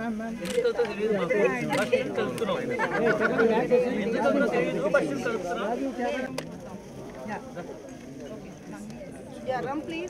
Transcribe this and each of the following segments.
Yeah, rum please.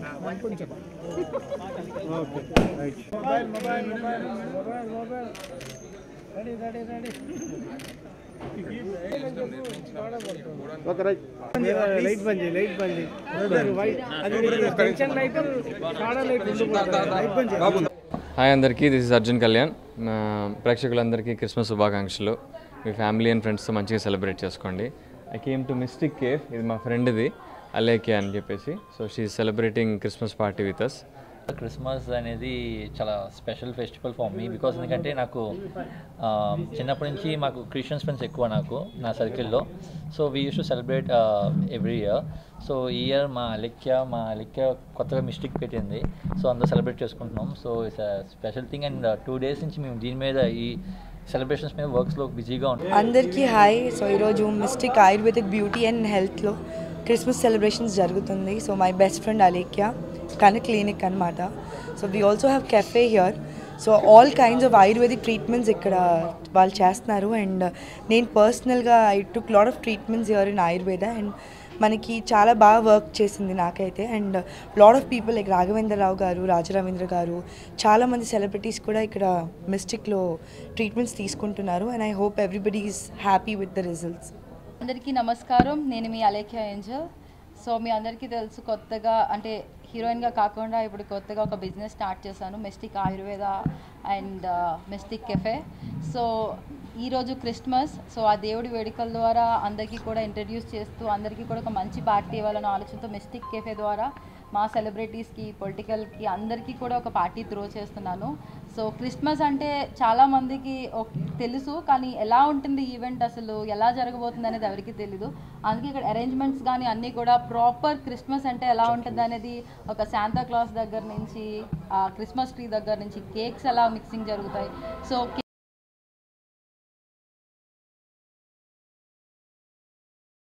Light బంద్ light బంద్ white అది టెన్షన్ లైట్ షాడో లైట్ రెండు లైట్ బంద్ హాయ్ అందరికీ దిస్ ఇస్ అర్జున్ కళ్యాణ్ మా ప్రేక్షకులందరికీ క్రిస్మస్ శుభాకాంక్షలు మీ ఫ్యామిలీ అండ్ ఫ్రెండ్స్తో మంచిగా సెలబ్రేట్ చేసుకోండి I came to Mystic cafe ఇది మా ఫ్రెండ్ది అలేకే అని చెప్పేసి so she celebrating Christmas party with us Christmas అనేది చాలా special festival for me because ఎందుకంటే నాకు ఆ, చిన్నప్పటి నుంచి మాకు క్రిస్టియన్స్ ఫ్రెండ్స్ ఎక్కువ నాకు నా సర్కిల్లో so we use to celebrate every year so ఈ ఇయర్ మా అలెక్య మా అలెక్య కొత్తగా మిస్టేక్ పెట్టింది సో అందరూ సెలబ్రేట్ చేసుకుంటున్నాం so it's special thing and two days నుంచి మేము దీని మీద ఈ సెలబ్రేషన్స్ మీద వర్క్స్లో బిజీగా ఉంటాం అందరికీ హాయ్ సో ఈరోజు మిస్టిక్ ఆయుర్వేదిక్ బ్యూటీ అండ్ హెల్త్లో క్రిస్మస్ సెలబ్రేషన్స్ జరుగుతుంది so my best friend Alekhya కన క్లినిక్ అనమాట so we also have cafe here so all kinds of Ayurvedic treatments ఇక్కడ వాళ్ళు చేస్తున్నారు అండ్ నేను పర్సనల్గా I took lot of treatments here in Ayurveda and మనకి చాలా బాగా వర్క్ చేసింది నాకైతే and lot of people like Raghavendra Rao garu Raja Ravindra garu చాలామంది సెలబ్రిటీస్ కూడా ఇక్కడ మిస్టిక్లో ట్రీట్మెంట్స్ తీసుకుంటున్నారు and I hope everybody is happy with the results అందరికీ నమస్కారం నేను మీ అలేఖ్య ఏంజల్ సో మీ అందరికీ తెలుసు కొత్తగా అంటే హీరోయిన్గా కాకుండా ఇప్పుడు కొత్తగా ఒక బిజినెస్ స్టార్ట్ చేశాను Mystic Ayurveda and Mystic cafe so ఈరోజు క్రిస్మస్ సో ఆ దేవుడి వేడుకల ద్వారా అందరికీ కూడా ఇంట్రడ్యూస్ చేస్తూ అందరికీ కూడా ఒక మంచి పార్టీ ఇవ్వాలన్న ఆలోచనతో మెస్టిక్ కెఫే ద్వారా మా సెలబ్రిటీస్కి పొలిటికల్కి అందరికీ కూడా ఒక పార్టీ త్రో చేస్తున్నాను సో క్రిస్మస్ అంటే చాలామందికి తెలుసు కానీ ఎలా ఉంటుంది ఈవెంట్ అసలు ఎలా జరగబోతుంది అనేది ఎవరికి తెలీదు అందుకే ఇక్కడ అరేంజ్మెంట్స్ కానీ అన్నీ కూడా ప్రాపర్ క్రిస్మస్ అంటే ఎలా ఉంటుంది అనేది ఒక శాంతా క్లాస్ దగ్గర నుంచి క్రిస్మస్ ట్రీ దగ్గర నుంచి కేక్స్ ఎలా మిక్సింగ్ జరుగుతాయి సో